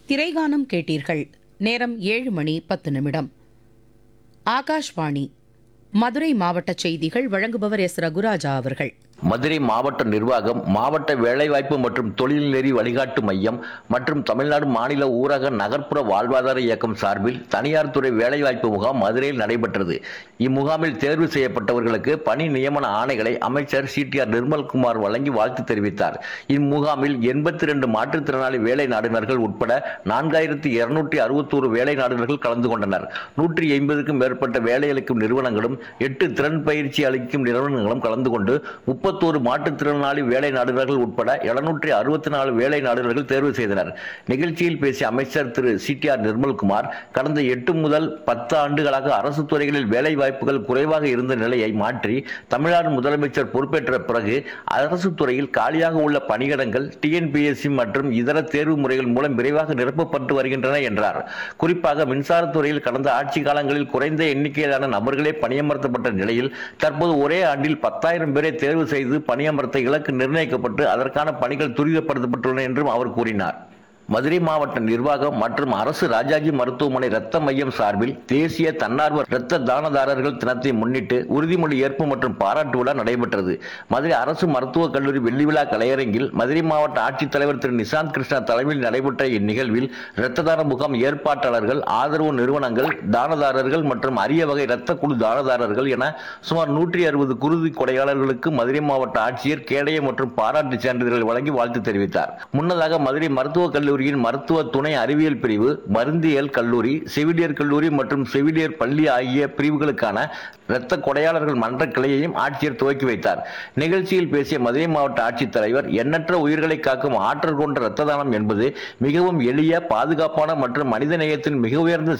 திரைகானம் கேட்டீர்கள் நேரம் ஏழு மணி பத்து நிமிடம் ஆகாஷ்வாணி மதுரை மாவட்ட செய்திகள் வழங்குபவர் எஸ் ரகுராஜா அவர்கள் மதுரை மாவட்ட நிர்வாகம் மாவட்ட வேலைவாய்ப்பு மற்றும் தொழில்நெறி வழிகாட்டு மையம் மற்றும் தமிழ்நாடு மாநில ஊரக நகர்ப்புற வாழ்வாதார இயக்கம் சார்பில் தனியார் துறை வேலைவாய்ப்பு முகாம் மதுரையில் நடைபெற்றது இம்முகாமில் தேர்வு செய்யப்பட்டவர்களுக்கு பணி நியமன ஆணைகளை அமைச்சர் சிடிஆர் நிர்மல்குமார் வழங்கி வாழ்த்து தெரிவித்தார் இம்முகாமில் எண்பத்தி ரெண்டு மாற்றுத்திறனாளி வேலை நாடுனர்கள் உட்பட நான்காயிரத்தி இருநூற்றி அறுபத்தோரு வேலை நாடுனர்கள் கலந்து கொண்டனர் நூற்றி ஐம்பதுக்கும் மேற்பட்ட வேலையளிக்கும் நிறுவனங்களும் எட்டு திறன் பயிற்சி அளிக்கும் நிறுவனங்களும் கலந்து கொண்டு முப்பத்தோரு மாற்றுத்திறனாளி வேலை நாடுனர்கள் உட்பட எழுநூற்றி அறுபத்தி நாலு வேலை நாடுனர்கள் தேர்வு செய்தனர் நிகழ்ச்சியில் பேசிய அமைச்சர் திரு சிடிஆர் நிர்மல்குமார் கடந்த எட்டு முதல் பத்து ஆண்டுகளாக அரசு துறைகளில் வேலை வாய்ப்புகள் குறைவாக இருந்த நிலையை மாற்றி தமிழ்நாடு முதலமைச்சர் பொறுப்பேற்ற பிறகு அரசு துறையில் காலியாக உள்ள பணியிடங்கள் டிஎன்பிஎஸ்சி மற்றும் இதர தேர்வு முறைகள் மூலம் விரைவாக நிரப்பப்பட்டு வருகின்றன என்றார் குறிப்பாக மின்சாரத்துறையில் கடந்த ஆட்சி காலங்களில் குறைந்த எண்ணிக்கையிலான நபர்களே பணியமர்த்தப்பட்ட நிலையில் தற்போது ஒரே ஆண்டில் பத்தாயிரம் பேரை தேர்வு செய்து பணியமர்த்த இலக்கு நிர்ணயிக்கப்பட்டு அதற்கான பணிகள் துரிதப்படுத்தப்பட்டுள்ளன என்றும் அவர் கூறினார் மதுரை மாவட்ட நிர்வாகம் மற்றும் அரசு ராஜாஜி மருத்துவமனை இரத்த மையம் சார்பில் தேசிய தன்னார்வ இரத்த தானதாரர்கள் தினத்தை முன்னிட்டு உறுதிமொழி ஏற்பு மற்றும் பாராட்டு விழா நடைபெற்றது மதுரை அரசு மருத்துவக் கல்லூரி வெள்ளி விழா கலையரங்கில் மதுரை மாவட்ட ஆட்சித்தலைவர் திரு நிசாந்த் கிருஷ்ணா தலைமையில் நடைபெற்ற இந்நிகழ்வில் இரத்த தான முகாம் ஏற்பாட்டாளர்கள் ஆதரவு நிறுவனங்கள் தானதாரர்கள் மற்றும் அரிய வகை இரத்த குழு தானதாரர்கள் என சுமார் நூற்றி அறுபது குருதி கொடையாளர்களுக்கு மதுரை மாவட்ட ஆட்சியர் கேடய மற்றும் பாராட்டு சான்றிதழ்கள் வழங்கி வாழ்த்து தெரிவித்தார் முன்னதாக மதுரை மருத்துவக் கல்லூரியின் மருத்துவ துணை அறிவியல் பிரிவு மருந்தியல் கல்லூரி செவிலியர் கல்லூரி மற்றும் செவிலியர் பள்ளி ஆகிய பிரிவுகளுக்கான இரத்த கொடையாளர்கள் மன்ற கிளையையும் ஆட்சியர் துவக்கி வைத்தார் நிகழ்ச்சியில் பேசிய மதுரை மாவட்ட ஆட்சித்தலைவர் எண்ணற்ற உயிர்களை காக்கும் ஆற்றல் கொண்ட இரத்த தானம் என்பது மிகவும் எளிய பாதுகாப்பான மற்றும் மனித நேயத்தின் மிக உயர்ந்த